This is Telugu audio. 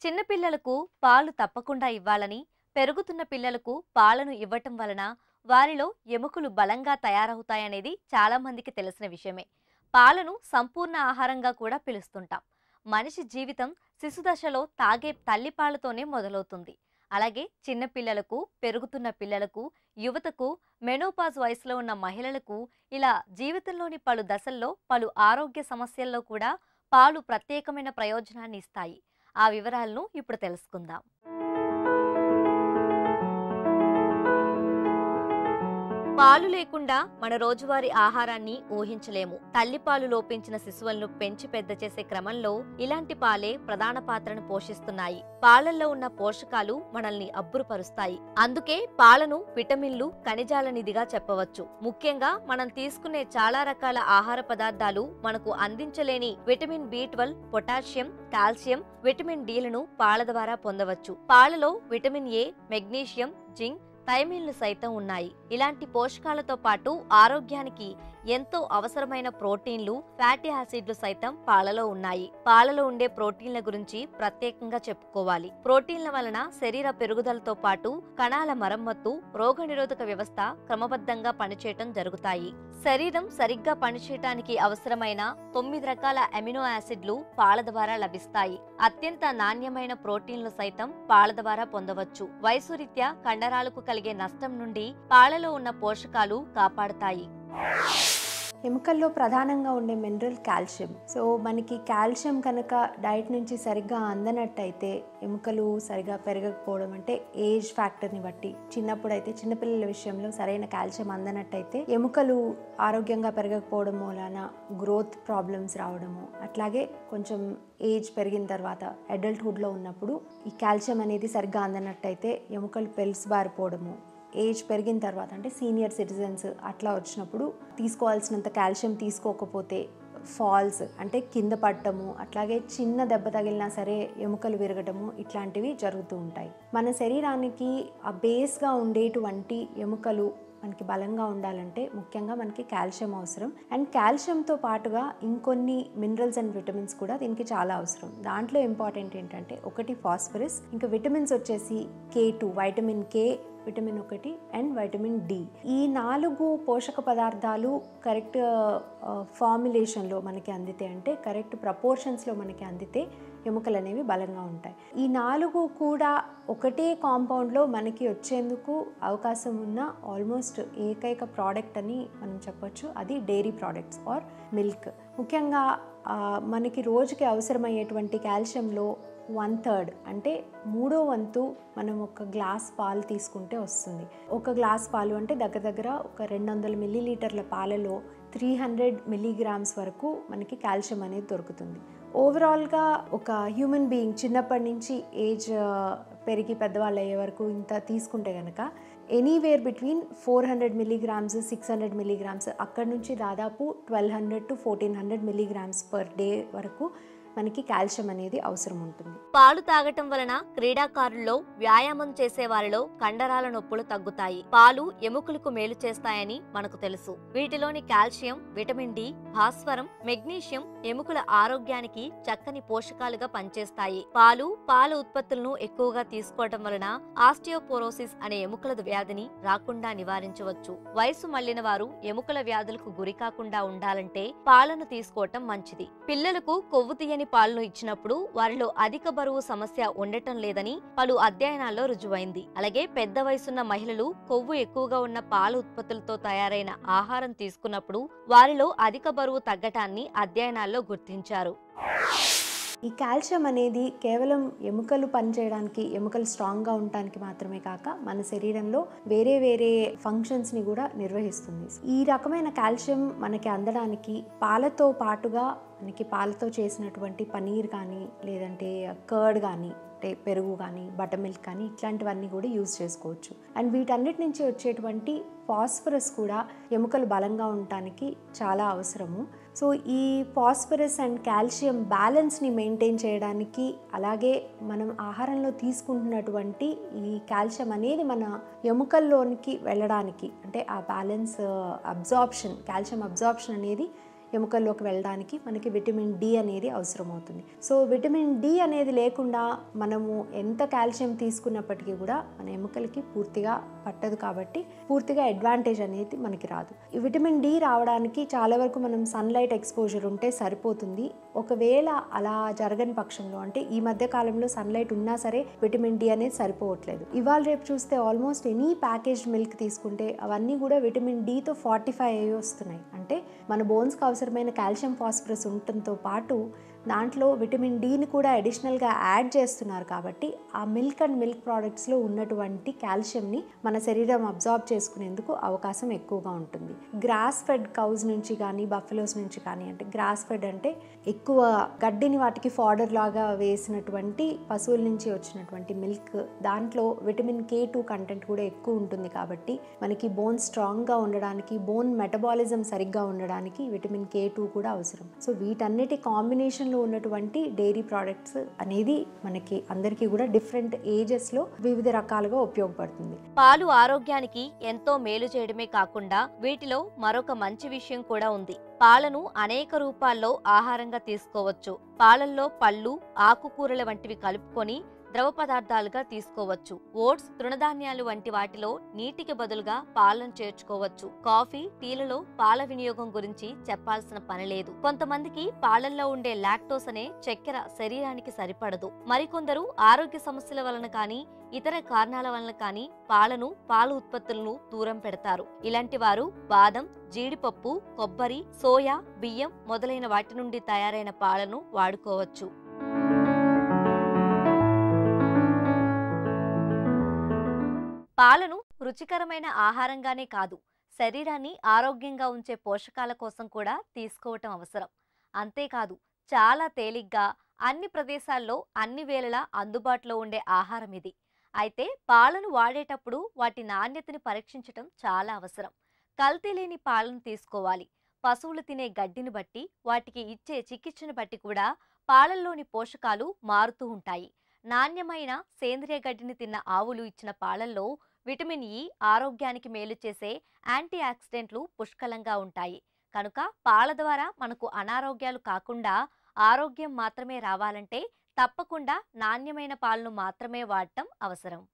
చిన్నపిల్లలకు పాలు తప్పకుండా ఇవ్వాలని పెరుగుతున్న పిల్లలకు పాలను ఇవ్వటం వలన వారిలో ఎముకలు బలంగా తయారవుతాయనేది చాలా మందికి తెలిసిన విషయమే పాలను సంపూర్ణ ఆహారంగా కూడా పిలుస్తుంటాం మనిషి జీవితం శిశుదశలో తాగే తల్లిపాలతోనే మొదలవుతుంది అలాగే చిన్న పిల్లలకు పెరుగుతున్న పిల్లలకు యువతకు మెనోపాజ్ వయసులో ఉన్న మహిళలకు ఇలా జీవితంలోని పలు దశల్లో పలు ఆరోగ్య సమస్యల్లో కూడా పాలు ప్రత్యేకమైన ప్రయోజనాన్ని ఇస్తాయి ఆ వివరాలను ఇప్పుడు తెలుసుకుందాం పాలు లేకుండా మన రోజువారీ ఆహారాన్ని ఊహించలేము తల్లిపాలు లోపించిన శిశువులను పెంచి పెద్ద చేసే క్రమంలో ఇలాంటి పాలే ప్రధాన పాత్రను పోషిస్తున్నాయి పాలల్లో ఉన్న పోషకాలు మనల్ని అబ్బురుపరుస్తాయి అందుకే పాలను విటమిన్లు ఖనిజాల నిధిగా చెప్పవచ్చు ముఖ్యంగా మనం తీసుకునే చాలా రకాల ఆహార పదార్థాలు మనకు అందించలేని vitamin B twelve potassium calcium vitamin డీలను పాల ద్వారా పొందవచ్చు పాలలో విటమిన్ ఏ మెగ్నీషియం జింక్ థైమిన్లు సైతం ఉన్నాయి ఇలాంటి పోషకాలతో పాటు ఆరోగ్యానికి ఎంతో అవసరమైన ప్రోటీన్లు ఫ్యాటీ యాసిడ్లు సైతం పాలలో ఉన్నాయి పాలలో ఉండే ప్రోటీన్ల గురించి ప్రత్యేకంగా చెప్పుకోవాలి ప్రోటీన్ల వలన శరీర పెరుగుదలతో పాటు కణాల మరమ్మత్తు రోగనిరోధక వ్యవస్థ క్రమబద్ధంగా పనిచేయటం జరుగుతాయి శరీరం సరిగ్గా పనిచేయటానికి అవసరమైన తొమ్మిది రకాల అమినో యాసిడ్లు పాల ద్వారా లభిస్తాయి అత్యంత నాణ్యమైన ప్రోటీన్లు సైతం పాల ద్వారా పొందవచ్చు వయసు రీత్యా కండరాలకు కలిగే నష్టం నుండి పాలలో ఉన్న పోషకాలు కాపాడుతాయి ఎముకల్లో ప్రధానంగా ఉండే మినరల్ కాల్షియం సో మనకి కాల్షియం కనుక డైట్ నుంచి సరిగ్గా అందనట్టయితే ఎముకలు సరిగా పెరగకపోవడం అంటే ఏజ్ ఫ్యాక్టర్ని బట్టి చిన్నప్పుడు అయితే చిన్నపిల్లల విషయంలో సరైన కాల్షియం అందనట్టయితే ఎముకలు ఆరోగ్యంగా పెరగకపోవడం మూలాన గ్రోత్ ప్రాబ్లమ్స్ రావడము అట్లాగే కొంచెం ఏజ్ పెరిగిన తర్వాత అడల్ట్హుడ్లో ఉన్నప్పుడు ఈ కాల్షియం అనేది సరిగ్గా అందనట్టయితే ఎముకలు పెలుసుబారిపోవడము ఏజ్ పెరిగిన తర్వాత అంటే సీనియర్ సిటిజన్స్ అట్లా వచ్చినప్పుడు తీసుకోవాల్సినంత కాల్షియం తీసుకోకపోతే ఫాల్స్ అంటే కింద పట్టము అట్లాగే చిన్న దెబ్బ తగిలినా సరే ఎముకలు విరగటము ఇట్లాంటివి జరుగుతూ ఉంటాయి మన శరీరానికి ఆ బేస్గా ఉండేటువంటి ఎముకలు మనకి బలంగా ఉండాలంటే ముఖ్యంగా మనకి కాల్షియం అవసరం అండ్ కాల్షియంతో పాటుగా ఇంకొన్ని మినరల్స్ అండ్ విటమిన్స్ కూడా దీనికి చాలా అవసరం దాంట్లో ఇంపార్టెంట్ ఏంటంటే ఒకటి ఫాస్ఫరస్ ఇంకా విటమిన్స్ వచ్చేసి K two vitamin K vitamin ఒకటి అండ్ వైటమిన్ డి ఈ నాలుగు పోషక పదార్థాలు కరెక్ట్ ఫార్ములేషన్లో మనకి అందితే అంటే కరెక్ట్ ప్రపోర్షన్స్లో మనకి అందితే ఎముకలు అనేవి బలంగా ఉంటాయి ఈ నాలుగు కూడా ఒకటే కాంపౌండ్లో మనకి వచ్చేందుకు అవకాశం ఉన్న ఆల్మోస్ట్ ఏకైక ప్రోడక్ట్ అని మనం చెప్పొచ్చు అది డైరీ ప్రోడక్ట్స్ ఆర్ మిల్క్ ముఖ్యంగా ఆ, మనకి రోజుకి అవసరమయ్యేటువంటి కాల్షియంలో వన్ థర్డ్ అంటే మూడో వంతు మనం ఒక గ్లాస్ పాలు తీసుకుంటే వస్తుంది ఒక గ్లాస్ పాలు అంటే దగ్గర దగ్గర ఒక రెండు వందల మిల్లీలీటర్ల పాలలో త్రీ హండ్రెడ్ మిల్లీగ్రామ్స్ వరకు మనకి కాల్షియం అనేది దొరుకుతుంది ఓవరాల్గా ఒక హ్యూమన్ బీయింగ్ చిన్నప్పటి నుంచి ఏజ్ పెరిగి పెద్దవాళ్ళు అయ్యే వరకు ఇంత తీసుకుంటే కనుక anywhere between four hundred milligrams six hundred milligrams అక్కడ నుంచి దాదాపు twelve hundred to fourteen hundred milligrams per day వరకు మనకి కాల్షియం అనేది అవసరం ఉంటుంది పాలు తాగటం వలన క్రీడాకారుల్లో వ్యాయామం చేసే వారిలో కండరాల నొప్పులు తగ్గుతాయి పాలు ఎముకలకు మేలు చేస్తాయని మనకు తెలుసు వీటిలోని కాల్షియం విటమిన్ డి భాస్వరం మెగ్నీషియం ఎముకల ఆరోగ్యానికి చక్కని పోషకాలుగా పనిచేస్తాయి పాలు పాల ఉత్పత్తులను ఎక్కువగా తీసుకోవటం వలన ఆస్టియోపోరోసిస్ అనే ఎముకల వ్యాధిని రాకుండా నివారించవచ్చు వయసు మళ్లిన వారు ఎముకల వ్యాధులకు గురి కాకుండా ఉండాలంటే పాలను తీసుకోవటం మంచిది పిల్లలకు కొవ్వు తీయని పాలను ఇచ్చినప్పుడు వారిలో అధిక బరువు సమస్య ఉండటం లేదని పలు అధ్యయనాల్లో రుజువైంది అలాగే పెద్ద వయసున్న మహిళలు కొవ్వు ఎక్కువగా ఉన్న పాల ఉత్పత్తులతో తయారైన ఆహారం తీసుకున్నప్పుడు వారిలో అధిక బరువు తగ్గటాన్ని అధ్యయనాల్లో గుర్తించారు ఈ కాల్షియం అనేది కేవలం ఎముకలు పనిచేయడానికి ఎముకలు స్ట్రాంగ్గా ఉండటానికి మాత్రమే కాక మన శరీరంలో వేరే వేరే ఫంక్షన్స్ని కూడా నిర్వహిస్తుంది ఈ రకమైన కాల్షియం మనకి అందడానికి పాలతో పాటుగా మనకి పాలతో చేసినటువంటి పనీర్ కానీ లేదంటే కర్డ్ కానీ అంటే పెరుగు కానీ బటర్ మిల్క్ కానీ ఇట్లాంటివన్నీ కూడా యూజ్ చేసుకోవచ్చు అండ్ వీటన్నిటి నుంచి వచ్చేటువంటి ఫాస్ఫరస్ కూడా ఎముకలు బలంగా ఉండటానికి చాలా అవసరము సో ఈ ఫాస్ఫరస్ అండ్ కాల్షియం బ్యాలెన్స్ని మెయింటైన్ చేయడానికి అలాగే మనం ఆహారంలో తీసుకుంటున్నటువంటి ఈ కాల్షియం అనేది మన ఎముకల్లోనికి వెళ్ళడానికి అంటే ఆ బ్యాలెన్స్ అబ్జార్ప్షన్ కాల్షియం అబ్జార్ప్షన్ అనేది ఎముకల్లోకి వెళ్ళడానికి మనకి విటమిన్ డి అనేది అవసరం అవుతుంది సో విటమిన్ డి అనేది లేకుండా మనము ఎంత కాల్షియం తీసుకున్నప్పటికీ కూడా మన ఎముకలకి పూర్తిగా పట్టదు కాబట్టి పూర్తిగా అడ్వాంటేజ్ అనేది మనకి రాదు ఈ విటమిన్ డి రావడానికి చాలా వరకు మనం సన్లైట్ ఎక్స్పోజర్ ఉంటే సరిపోతుంది ఒకవేళ అలా జరగని పక్షంలో అంటే ఈ మధ్య కాలంలో సన్లైట్ ఉన్నా సరే విటమిన్ డి అనేది సరిపోవట్లేదు ఇవాళ రేపు చూస్తే ఆల్మోస్ట్ ఎనీ ప్యాకేజ్డ్ మిల్క్ తీసుకుంటే అవన్నీ కూడా విటమిన్ డితో ఫార్టిఫై అయ్యి వస్తున్నాయి అంటే మన బోన్స్కి అవసరమైన కాల్షియం ఫాస్ఫరస్ ఉండటంతో పాటు దాంట్లో విటమిన్ డిని కూడా అడిషనల్గా యాడ్ చేస్తున్నారు కాబట్టి ఆ మిల్క్ అండ్ మిల్క్ ప్రోడక్ట్స్లో ఉన్నటువంటి కాల్షియంని మన శరీరం అబ్జార్బ్ చేసుకునేందుకు అవకాశం ఎక్కువగా ఉంటుంది గ్రాస్ ఫెడ్ కౌస్ నుంచి కానీ బఫెలోస్ నుంచి కానీ అంటే గ్రాస్ ఫెడ్ అంటే ఎక్కువ గడ్డిని వాటికి ఫాడర్ లాగా వేసినటువంటి పశువుల నుంచి వచ్చినటువంటి మిల్క్ దాంట్లో విటమిన్ కే టూ కంటెంట్ కూడా ఎక్కువ ఉంటుంది కాబట్టి మనకి బోన్ స్ట్రాంగ్గా ఉండడానికి బోన్ మెటబాలిజం సరిగ్గా ఉండడానికి విటమిన్ కే టూ కూడా అవసరం సో వీటన్నిటి కాంబినేషన్లో ఉన్నటువంటి డైరీ ప్రోడక్ట్స్ అనేది మనకి అందరికీ కూడా డిఫరెంట్ ఏజెస్లో వివిధ రకాలుగా ఉపయోగపడుతుంది పాలు ఆరోగ్యానికి ఎంతో మేలు చేయడమే కాకుండా వీటిలో మరొక మంచి విషయం కూడా ఉంది పాలను అనేక రూపాల్లో ఆహారంగా తీసుకోవచ్చు పాలల్లో పళ్ళు ఆకుకూరల వంటివి కలుపుకొని ద్రవ పదార్థాలుగా తీసుకోవచ్చు ఓట్స్ తృణధాన్యాలు వంటి వాటిలో నీటికి బదులుగా పాలను చేర్చుకోవచ్చు కాఫీ టీలలో పాల వినియోగం గురించి చెప్పాల్సిన పని లేదు కొంతమందికి పాలల్లో ఉండే లాక్టోస్ అనే చక్కెర శరీరానికి సరిపడదు మరికొందరు ఆరోగ్య సమస్యల వలన కానీ ఇతర కారణాల వలన కానీ పాలను పాల ఉత్పత్తులను దూరం పెడతారు ఇలాంటి వారు బాదం జీడిపప్పు కొబ్బరి సోయా బియ్యం మొదలైన వాటి నుండి తయారైన పాలను వాడుకోవచ్చు పాలను రుచికరమైన ఆహారంగానే కాదు శరీరాన్ని ఆరోగ్యంగా ఉంచే పోషకాల కోసం కూడా తీసుకోవటం అవసరం అంతేకాదు చాలా తేలిగ్గా అన్ని ప్రదేశాల్లో అన్ని వేళలా అందుబాటులో ఉండే ఆహారం ఇది అయితే పాలను వాడేటప్పుడు వాటి నాణ్యతని పరీక్షించటం చాలా అవసరం కల్తీ లేని పాలను తీసుకోవాలి పశువులు తినే గడ్డిని బట్టి వాటికి ఇచ్చే చికిత్సను బట్టి కూడా పాలల్లోని పోషకాలు మారుతూ ఉంటాయి నాణ్యమైన సేంద్రియ గడ్డిని తిన్న ఆవులు ఇచ్చిన పాలల్లో విటమిన్ ఇ ఆరోగ్యానికి మేలు చేసే యాంటీ ఆక్సిడెంట్లు పుష్కలంగా ఉంటాయి కనుక పాల ద్వారా మనకు అనారోగ్యాలు కాకుండా ఆరోగ్యం మాత్రమే రావాలంటే తప్పకుండా నాణ్యమైన పాలను మాత్రమే వాడటం అవసరం